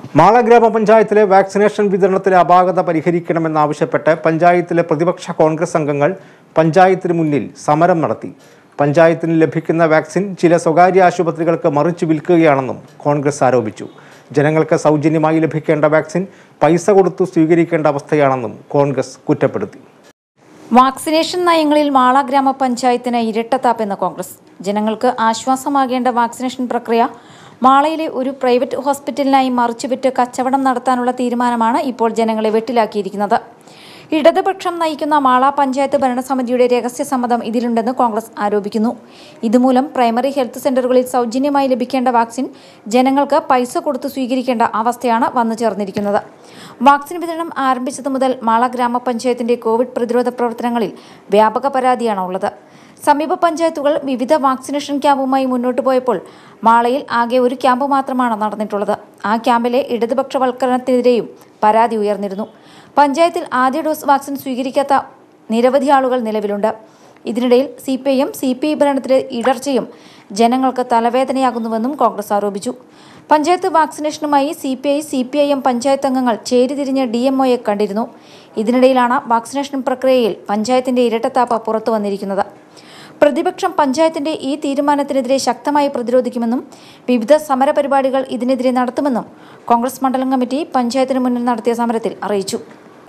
മാള ഗ്രാമപഞ്ചായത്തിലെ വാക്സിനേഷൻ വിതരണത്തിലെ അപാകത പരിഹരിക്കണമെന്നാവശ്യപ്പെട്ട് പഞ്ചായത്തിലെ പ്രതിപക്ഷ കോൺഗ്രസ് അംഗങ്ങൾ പഞ്ചായത്തിന് മുന്നിൽ സമരം നടത്തി പഞ്ചായത്തിന് ലഭിക്കുന്ന വാക്സിൻ ചില സ്വകാര്യ ആശുപത്രികൾക്ക് മറിച്ചു വിൽക്കുകയാണെന്നും കോൺഗ്രസ് ആരോപിച്ചു ജനങ്ങൾക്ക് സൗജന്യമായി ലഭിക്കേണ്ട വാക്സിൻ പൈസ കൊടുത്തു സ്വീകരിക്കേണ്ട അവസ്ഥയാണെന്നും കോൺഗ്രസ് കുറ്റപ്പെടുത്തി വാക്സിനേഷൻ നയങ്ങളിൽ മാള ഗ്രാമപഞ്ചായത്തിന് ഇരട്ടത്താപ്പെന്ന് കോൺഗ്രസ് ജനങ്ങൾക്ക് ആശ്വാസമാകേണ്ട വാക്സിനേഷൻ പ്രക്രിയ മാളയിലെ ഒരു പ്രൈവറ്റ് ഹോസ്പിറ്റലിനായി മറിച്ചുവിറ്റ് കച്ചവടം നടത്താനുള്ള തീരുമാനമാണ് ഇപ്പോൾ ജനങ്ങളെ വെട്ടിലാക്കിയിരിക്കുന്നത് ഇടതുപക്ഷം നയിക്കുന്ന മാള പഞ്ചായത്ത് ഭരണസമിതിയുടെ രഹസ്യ സമ്മതം ഇതിലുണ്ടെന്ന് കോൺഗ്രസ് ആരോപിക്കുന്നു ഇതുമൂലം പ്രൈമറി ഹെൽത്ത് സെന്ററുകളിൽ സൗജന്യമായി ലഭിക്കേണ്ട വാക്സിൻ ജനങ്ങൾക്ക് പൈസ കൊടുത്ത് സ്വീകരിക്കേണ്ട അവസ്ഥയാണ് വന്നു ചേർന്നിരിക്കുന്നത് വാക്സിൻ വിതരണം ആരംഭിച്ചതു മുതൽ മാള ഗ്രാമപഞ്ചായത്തിന്റെ കോവിഡ് പ്രതിരോധ പ്രവർത്തനങ്ങളിൽ വ്യാപക പരാതിയാണ് ഉള്ളത് സമീപ പഞ്ചായത്തുകൾ വിവിധ വാക്സിനേഷൻ ക്യാമ്പുമായി മുന്നോട്ട് പോയപ്പോൾ മാളയിൽ ആകെ ഒരു ക്യാമ്പ് മാത്രമാണ് നടന്നിട്ടുള്ളത് ആ ക്യാമ്പിലെ ഇടതുപക്ഷവൽക്കരണത്തിനെതിരെയും പരാതി ഉയർന്നിരുന്നു പഞ്ചായത്തിൽ ആദ്യ ഡോസ് വാക്സിൻ സ്വീകരിക്കാത്ത നിരവധി ആളുകൾ നിലവിലുണ്ട് ഇതിനിടയിൽ C P I M C P I ഭരണത്തിലെ ഇടർച്ചയും ജനങ്ങൾക്ക് തലവേദനയാകുന്നുവെന്നും കോൺഗ്രസ് ആരോപിച്ചു പഞ്ചായത്ത് വാക്സിനേഷനുമായി C P I C P I M panchayat അംഗങ്ങൾ ചേരിതിരിഞ്ഞ് ഡി എം ഒയെ കണ്ടിരുന്നു ഇതിനിടയിലാണ് വാക്സിനേഷൻ പ്രക്രിയയിൽ പഞ്ചായത്തിന്റെ ഇരട്ടത്താപ്പ് പുറത്തു വന്നിരിക്കുന്നത് പ്രതിപക്ഷം പഞ്ചായത്തിന്റെ ഈ തീരുമാനത്തിനെതിരെ ശക്തമായി പ്രതിരോധിക്കുമെന്നും വിവിധ സമരപരിപാടികൾ ഇതിനെതിരെ നടത്തുമെന്നും കോൺഗ്രസ് മണ്ഡലം കമ്മിറ്റി പഞ്ചായത്തിന് മുന്നിൽ നടത്തിയ സമരത്തിൽ അറിയിച്ചു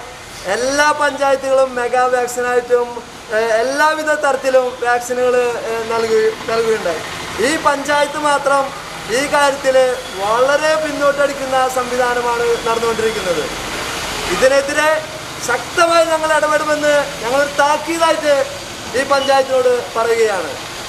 എല്ലാ പഞ്ചായത്തുകളും മെഗാ വാക്സിനായിട്ടും ഏഹ്, എല്ലാവിധ തരത്തിലും വാക്സിനുകൾ നൽകി നൽകുകയുണ്ടായി ഈ പഞ്ചായത്ത് മാത്രം ഈ കാര്യത്തിൽ വളരെ പിന്നോട്ടടിക്കുന്ന സംവിധാനമാണ് നടന്നുകൊണ്ടിരിക്കുന്നത് ഇതിനെതിരെ ശക്തമായി ഞങ്ങൾ ഇടപെടുമെന്ന് ഞങ്ങളൊരു താക്കീതായിട്ട് ഈ പഞ്ചായത്തിനോട് പറയുകയാണ്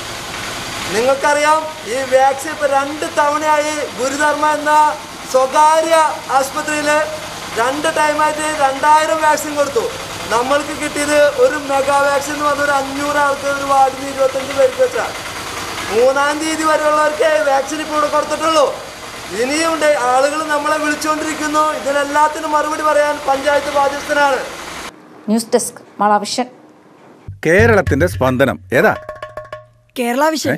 നിങ്ങൾക്കറിയാം ഈ വാക്സിൻ ഇപ്പം രണ്ട് തവണയായി ഗുരുധർമ്മ എന്ന സ്വകാര്യ ആശുപത്രിയിൽ രണ്ട് ടൈമായിട്ട് രണ്ടായിരം വാക്സിൻ കൊടുത്തു നമ്മൾക്ക് കിട്ടിയത് ഒരു മെഗാ വാക്സിൻ എന്ന് പറഞ്ഞ ഒരു അഞ്ഞൂറ് ആൾക്ക് ഒരു വാർഡിന് ഇരുപത്തഞ്ച് പേർക്ക് വെച്ചാൽ മൂന്നാം തീയതി വരെയുള്ളവർക്ക് വാക്സിൻ ഇപ്പോൾ ഇവിടെ കൊടുത്തിട്ടുള്ളൂ ഇനിയുണ്ട് ആളുകൾ നമ്മളെ വിളിച്ചുകൊണ്ടിരിക്കുന്നു ഇതിനെല്ലാത്തിനും മറുപടി പറയാൻ പഞ്ചായത്ത് ബാധ്യസ്ഥനാണ് ന്യൂസ് ഡെസ്ക് മളാവിഷൻ കേരളത്തിന്റെ സ്പന്ദനം ഏതാ കേരള വിഷൻ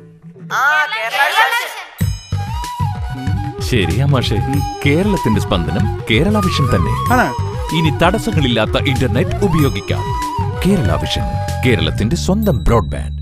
ശരിയാ മാഷെ കേരളത്തിന്റെ സ്പന്ദനം കേരള വിഷൻ തന്നെ ആണ് ഇനി തടസ്സങ്ങളില്ലാത്ത ഇന്റർനെറ്റ് ഉപയോഗിക്കാം കേരള വിഷൻ കേരളത്തിന്റെ സ്വന്തം ബ്രോഡ്ബാൻഡ്